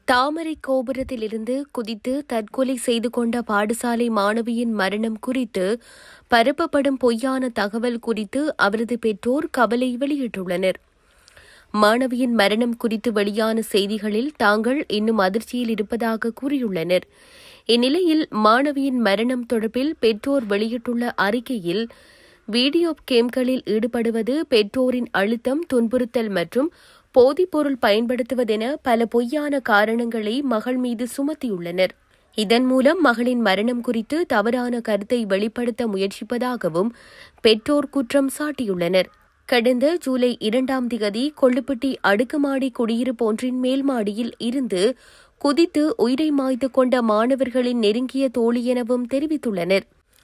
தாமரை கோபுரத்திலிருந்து குதித்து தற்கொலை செய்து கொண்ட பாடசாலை மாணவியின் மரணம் குறித்து பரப்பப்படும் பொய்யான தகவல் குறித்து அவரது பெற்றோர் கவலை வெளியிட்டுள்ளனர் மாணவியின் மரணம் குறித்து வெளியான செய்திகளில் தாங்கள் இன்னும் அதிர்ச்சியில் இருப்பதாக கூறியுள்ளனர் இந்நிலையில் மாணவியின் மரணம் தொடர்பில் பெற்றோர் வெளியிட்டுள்ள அறிக்கையில் வீடியோ கேம்களில் ஈடுபடுவது பெற்றோரின் அழுத்தம் துன்புறுத்தல் மற்றும் போதைப்பொருள் பயன்படுத்துவதென பல பொய்யான காரணங்களை மகள் மீது சுமத்தியுள்ளனர் இதன் மூலம் மகளின் மரணம் குறித்து தவறான கருத்தை வெளிப்படுத்த முயற்சிப்பதாகவும் பெற்றோர் குற்றம் சாட்டியுள்ளனர் கடந்த ஜூலை இரண்டாம் திகதி கொள்ளுப்பட்டி அடுக்குமாடி குடியிருப்பு ஒன்றின் மேல் மாடியில் இருந்து குதித்து உயிரை மாய்த்து கொண்ட மாணவர்களின் நெருங்கிய தோழி எனவும் தெரிவித்துள்ளனர்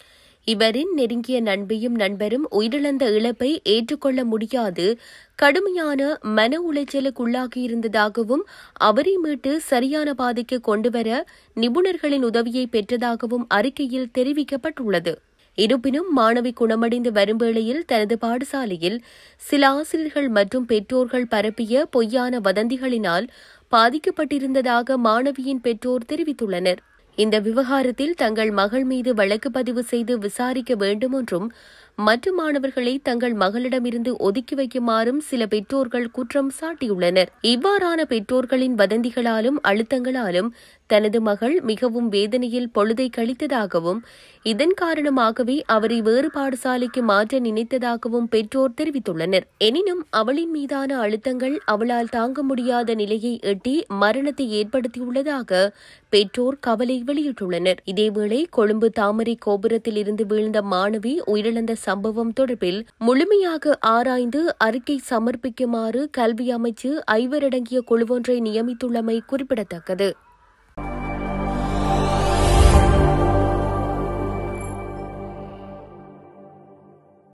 இவரின் நெருங்கிய நண்பியும் நண்பரும் உயிரிழந்த இழப்பை ஏற்றுக்கொள்ள முடியாது கடுமையான மன உளைச்சலுக்குள்ளாகியிருந்ததாகவும் அவரை மீட்டு சரியான பாதைக்கு கொண்டுவர நிபுணர்களின் உதவியை பெற்றதாகவும் அறிக்கையில் தெரிவிக்கப்பட்டுள்ளது இருப்பினும் மாணவி குணமடைந்து வரும் வேளையில் தனது பாடசாலையில் சில ஆசிரியர்கள் மற்றும் பெற்றோர்கள் பரப்பிய பொய்யான வதந்திகளினால் பாதிக்கப்பட்டிருந்ததாக மாணவியின் பெற்றோர் தெரிவித்துள்ளனர் இந்த விவகாரத்தில் தங்கள் மகள் மீது வழக்கு பதிவு செய்து விசாரிக்க வேண்டும் என்றும் மற்ற மாணவர்களை தங்கள் மகளிடமிருந்து ஒதுக்கி வைக்குமாறும் சில பெற்றோர்கள் குற்றம் சாட்டியுள்ளனர் இவ்வாறான பெற்றோர்களின் வதந்திகளாலும் அழுத்தங்களாலும் தனது மகள் மிகவும் வேதனையில் பொழுதை கழித்ததாகவும் இதன் காரணமாகவே அவரை வேறு பாடசாலைக்கு மாற்ற நினைத்ததாகவும் பெற்றோர் தெரிவித்துள்ளனர் எனினும் அவளின் மீதான அழுத்தங்கள் அவளால் தாங்க முடியாத நிலையை எட்டி மரணத்தை ஏற்படுத்தியுள்ளதாக பெற்றோர் கவலை வெளியிட்டுள்ளனர் இதேவேளை கொழும்பு தாமரை கோபுரத்தில் இருந்து வீழ்ந்த மாணவி உயிரிழந்த சம்பவம் தொடர்பில் முழுமையாக ஆராய்ந்து அறிக்கை சமர்ப்பிக்குமாறு கல்வி அமைச்சு ஐவரடங்கிய குழுவொன்றை நியமித்துள்ளமை குறிப்பிடத்தக்கது